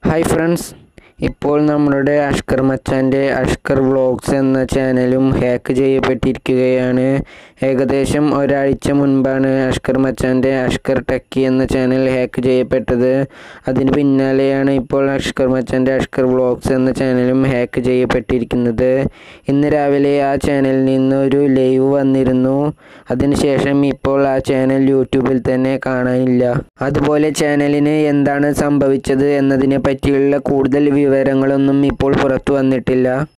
hi friends ഇപ്പോൾ നമ്മളുടെ അഷ്കർ മച്ചാൻ്റെ അഷ്കർ വ്ളോഗ്സ് എന്ന ചാനലും ഹാക്ക് ചെയ്യപ്പെട്ടിരിക്കുകയാണ് ഏകദേശം ഒരാഴ്ച മുൻപാണ് അഷ്കർ മച്ചാൻ്റെ അഷ്കർ ടെക്കി എന്ന ചാനൽ ഹാക്ക് ചെയ്യപ്പെട്ടത് അതിന് പിന്നാലെയാണ് ഇപ്പോൾ അഷ്കർ മച്ചാൻ്റെ അഷ്കർ വ്ളോഗ്സ് എന്ന ചാനലും ഹാക്ക് ചെയ്യപ്പെട്ടിരിക്കുന്നത് ഇന്ന് രാവിലെ ആ ചാനലിൽ നിന്ന് ഒരു ലൈവ് വന്നിരുന്നു അതിനുശേഷം ഇപ്പോൾ ആ ചാനൽ യൂട്യൂബിൽ തന്നെ കാണാനില്ല അതുപോലെ ചാനലിന് എന്താണ് സംഭവിച്ചത് എന്നതിനെ പറ്റിയുള്ള കൂടുതൽ വിവരങ്ങളൊന്നും ഇപ്പോൾ പുറത്തു വന്നിട്ടില്ല